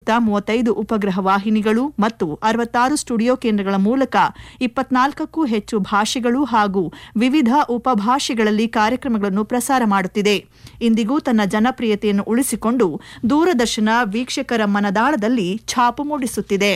ಯುಕ್ತ ಮೂವತ್ತೈದು ಉಪಗ್ರಹ ವಾಹಿನಿಗಳು ಮತ್ತು ಅರವತ್ತಾರು ಸ್ಟುಡಿಯೋ ಕೇಂದ್ರಗಳ ಮೂಲಕ ಇಪ್ಪತ್ನಾಲ್ಕಕ್ಕೂ ಹೆಚ್ಚು ಭಾಷೆಗಳು ಹಾಗೂ ವಿವಿಧ ಉಪಭಾಷೆಗಳಲ್ಲಿ ಕಾರ್ಯಕ್ರಮಗಳನ್ನು ಪ್ರಸಾರ ಮಾಡುತ್ತಿದೆ ಇಂದಿಗೂ ತನ್ನ ಜನಪ್ರಿಯತೆಯನ್ನು ಉಳಿಸಿಕೊಂಡು ದೂರದರ್ಶನ ವೀಕ್ಷಕರ ಮನದಾಳದಲ್ಲಿ ಛಾಪು ಮೂಡಿಸುತ್ತಿದೆ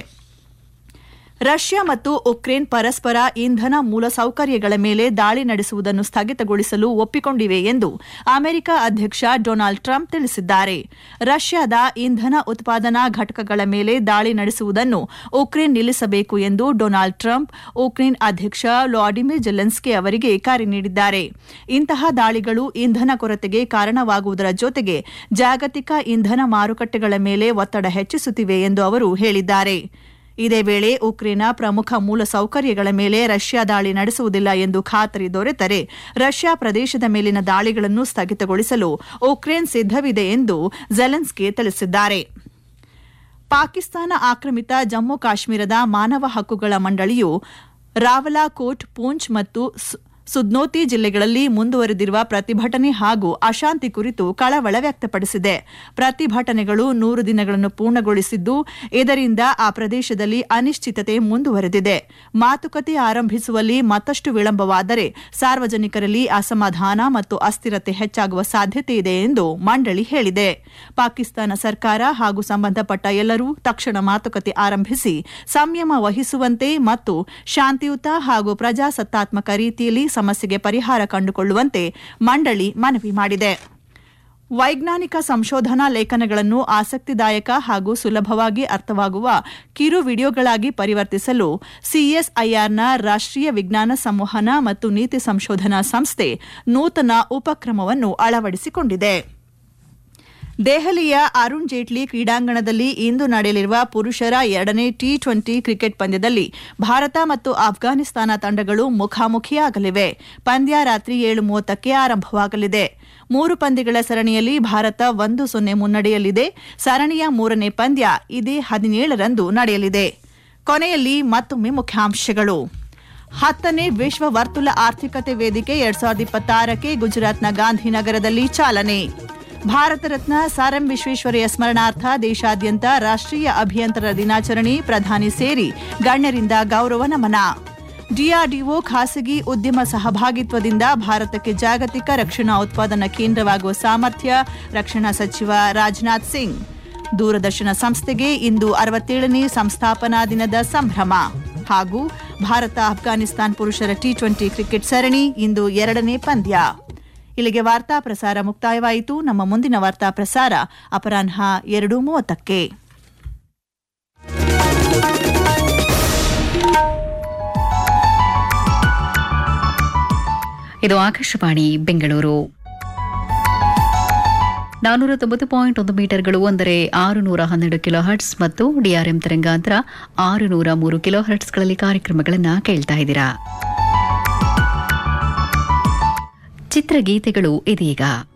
ರಷ್ಯಾ ಮತ್ತು ಉಕ್ರೇನ್ ಪರಸ್ಪರ ಇಂಧನ ಮೂಲಸೌಕರ್ಯಗಳ ಮೇಲೆ ದಾಳಿ ನಡೆಸುವುದನ್ನು ಸ್ಥಗಿತಗೊಳಿಸಲು ಒಪ್ಪಿಕೊಂಡಿವೆ ಎಂದು ಅಮೆರಿಕ ಅಧ್ಯಕ್ಷ ಡೊನಾಲ್ಡ್ ಟ್ರಂಪ್ ತಿಳಿಸಿದ್ದಾರೆ ರಷ್ಯಾದ ಇಂಧನ ಉತ್ಪಾದನಾ ಘಟಕಗಳ ಮೇಲೆ ದಾಳಿ ನಡೆಸುವುದನ್ನು ಉಕ್ರೇನ್ ನಿಲ್ಲಿಸಬೇಕು ಎಂದು ಡೊನಾಲ್ಡ್ ಟ್ರಂಪ್ ಉಕ್ರೇನ್ ಅಧ್ಯಕ್ಷ ವ್ಲಾಡಿಮಿರ್ ಜೆಲೆನ್ಸ್ಕಿ ಅವರಿಗೆ ಕರೆ ನೀಡಿದ್ದಾರೆ ಇಂತಹ ದಾಳಿಗಳು ಇಂಧನ ಕೊರತೆಗೆ ಕಾರಣವಾಗುವುದರ ಜೊತೆಗೆ ಜಾಗತಿಕ ಇಂಧನ ಮಾರುಕಟ್ಟೆಗಳ ಮೇಲೆ ಒತ್ತಡ ಹೆಚ್ಚಿಸುತ್ತಿವೆ ಎಂದು ಅವರು ಹೇಳಿದ್ದಾರೆ ಇದೇ ವೇಳೆ ಉಕ್ರೇನ್ನ ಪ್ರಮುಖ ಮೂಲಸೌಕರ್ಯಗಳ ಮೇಲೆ ರಷ್ಯಾ ದಾಳಿ ನಡೆಸುವುದಿಲ್ಲ ಎಂದು ಖಾತರಿ ದೊರೆತರೆ ರಷ್ಯಾ ಪ್ರದೇಶದ ಮೇಲಿನ ದಾಳಿಗಳನ್ನು ಸ್ಥಗಿತಗೊಳಿಸಲು ಉಕ್ರೇನ್ ಸಿದ್ದವಿದೆ ಎಂದು ಜೆಲೆನ್ಸ್ಕಿ ತಿಳಿಸಿದ್ದಾರೆ ಪಾಕಿಸ್ತಾನ ಆಕ್ರಮಿತ ಜಮ್ಮು ಕಾಶ್ಮೀರದ ಮಾನವ ಹಕ್ಕುಗಳ ಮಂಡಳಿಯು ರಾವಲಾಕೋಟ್ ಪೂಂಚ್ ಮತ್ತು ಸುದ್ನೋತಿ ಜಿಲ್ಲೆಗಳಲ್ಲಿ ಮುಂದುವರೆದಿರುವ ಪ್ರತಿಭಟನೆ ಹಾಗೂ ಅಶಾಂತಿ ಕುರಿತು ಕಳವಳ ವ್ಯಕ್ತಪಡಿಸಿದೆ ಪ್ರತಿಭಟನೆಗಳು ನೂರು ದಿನಗಳನ್ನು ಪೂರ್ಣಗೊಳಿಸಿದ್ದು ಇದರಿಂದ ಆ ಪ್ರದೇಶದಲ್ಲಿ ಅನಿಶ್ಚಿತತೆ ಮುಂದುವರೆದಿದೆ ಮಾತುಕತೆ ಆರಂಭಿಸುವಲ್ಲಿ ಮತ್ತಷ್ಟು ವಿಳಂಬವಾದರೆ ಸಾರ್ವಜನಿಕರಲ್ಲಿ ಅಸಮಾಧಾನ ಮತ್ತು ಅಸ್ಥಿರತೆ ಹೆಚ್ಚಾಗುವ ಸಾಧ್ಯತೆ ಇದೆ ಎಂದು ಮಂಡಳಿ ಹೇಳಿದೆ ಪಾಕಿಸ್ತಾನ ಸರ್ಕಾರ ಹಾಗೂ ಸಂಬಂಧಪಟ್ಟ ಎಲ್ಲರೂ ತಕ್ಷಣ ಮಾತುಕತೆ ಆರಂಭಿಸಿ ಸಂಯಮ ವಹಿಸುವಂತೆ ಮತ್ತು ಶಾಂತಿಯುತ ಹಾಗೂ ಪ್ರಜಾಸತ್ತಾತ್ಮಕ ರೀತಿಯಲ್ಲಿ ಸಮಸ್ಯೆಗೆ ಪರಿಹಾರ ಕಂಡುಕೊಳ್ಳುವಂತೆ ಮಂಡಳಿ ಮನವಿ ಮಾಡಿದೆ ವೈಜ್ಞಾನಿಕ ಸಂಶೋಧನಾ ಲೇಖನಗಳನ್ನು ಆಸಕ್ತಿದಾಯಕ ಹಾಗೂ ಸುಲಭವಾಗಿ ಅರ್ಥವಾಗುವ ಕಿರು ವಿಡಿಯೋಗಳಾಗಿ ಪರಿವರ್ತಿಸಲು ಸಿಎಸ್ಐಆರ್ನ ರಾಷ್ಟ್ರೀಯ ವಿಜ್ಞಾನ ಸಂವಹನ ಮತ್ತು ನೀತಿ ಸಂಶೋಧನಾ ಸಂಸ್ಥೆ ನೂತನ ಉಪಕ್ರಮವನ್ನು ಅಳವಡಿಸಿಕೊಂಡಿದೆ ದೆಹಲಿಯ ಅರುಣ್ ಜೇಟ್ಲಿ ಕ್ರೀಡಾಂಗಣದಲ್ಲಿ ಇಂದು ನಡೆಯಲಿರುವ ಪುರುಷರ ಎರಡನೇ ಟಿ ಟ್ವೆಂಟಿ ಕ್ರಿಕೆಟ್ ಪಂದ್ಯದಲ್ಲಿ ಭಾರತ ಮತ್ತು ಆಫ್ಘಾನಿಸ್ತಾನ ತಂಡಗಳು ಮುಖಾಮುಖಿಯಾಗಲಿವೆ ಪಂದ್ಯ ರಾತ್ರಿ ಏಳು ಮೂವತ್ತಕ್ಕೆ ಆರಂಭವಾಗಲಿದೆ ಮೂರು ಪಂದ್ಯಗಳ ಸರಣಿಯಲ್ಲಿ ಭಾರತ ಒಂದು ಸೊನ್ನೆ ಮುನ್ನಡೆಯಲ್ಲಿದೆ ಸರಣಿಯ ಮೂರನೇ ಪಂದ್ಯ ಇದೇ ಹದಿನೇಳರಂದು ನಡೆಯಲಿದೆ ಕೊನೆಯಲ್ಲಿ ಮತ್ತೊಮ್ಮೆ ಮುಖ್ಯಾಂಶಗಳು ಹತ್ತನೇ ವಿಶ್ವ ವರ್ತುಲ ಆರ್ಥಿಕತೆ ವೇದಿಕೆ ಎರಡ್ ಸಾವಿರದ ಇಪ್ಪತ್ತಾರಕ್ಕೆ ಗುಜರಾತ್ನ ಗಾಂಧಿನಗರದಲ್ಲಿ ಚಾಲನೆ ಭಾರತ ರತ್ನ ಸರ್ ಎಂ ವಿಶ್ವೇಶ್ವರಯ್ಯ ಸ್ಮರಣಾರ್ಥ ದೇಶಾದ್ಯಂತ ರಾಷ್ಟ್ರೀಯ ಅಭಿಯಂತರ ದಿನಾಚರಣೆ ಪ್ರಧಾನಿ ಸೇರಿ ಗಣ್ಯರಿಂದ ಗೌರವ ನಮನ ಡಿಆರ್ಡಿಒ ಖಾಸಗಿ ಉದ್ಯಮ ಸಹಭಾಗಿತ್ವದಿಂದ ಭಾರತಕ್ಕೆ ಜಾಗತಿಕ ರಕ್ಷಣಾ ಉತ್ಪಾದನಾ ಕೇಂದ್ರವಾಗುವ ಸಾಮರ್ಥ್ಯ ರಕ್ಷಣಾ ಸಚಿವ ರಾಜನಾಥ್ ಸಿಂಗ್ ದೂರದರ್ಶನ ಸಂಸ್ಥೆಗೆ ಇಂದು ಅರವತ್ತೇಳನೇ ಸಂಸ್ಥಾಪನಾ ದಿನದ ಸಂಭ್ರಮ ಹಾಗೂ ಭಾರತ ಅಫ್ಘಾನಿಸ್ತಾನ್ ಪುರುಷರ ಟಿ ಟ್ವೆಂಟಿ ಕ್ರಿಕೆಟ್ ಸರಣಿ ಇಂದು ಎರಡನೇ ಪಂದ್ಯ ಇಲ್ಲಿಗೆ ವಾರ್ತಾ ಪ್ರಸಾರ ಮುಕ್ತಾಯವಾಯಿತು ನಮ್ಮ ಮುಂದಿನ ವಾರ್ತಾ ಪ್ರಸಾರ ಅಪರಾಹ್ನ ಎರಡು ಮೂವತ್ತಕ್ಕೆ ಇದು ಆಕಾಶವಾಣಿ ಬೆಂಗಳೂರು ನಾನೂರ ತೊಂಬತ್ತು ಪಾಯಿಂಟ್ ಒಂದು ಮೀಟರ್ಗಳು ಅಂದರೆ ಆರು ನೂರ ಹನ್ನೆರಡು ಕಿಲೋ ಹರ್ಟ್ಸ್ ಮತ್ತು ಡಿಆರ್ಎಂ ತರಂಗಾಂತರ ಆರು ನೂರ ಮೂರು ಕಿಲೋ ಹರ್ಟ್ಸ್ಗಳಲ್ಲಿ ಕಾರ್ಯಕ್ರಮಗಳನ್ನು ಕೇಳ್ತಾ ಇದ್ದೀರಾ ಚಿತ್ರಗೀತೆಗಳು ಇದೀಗ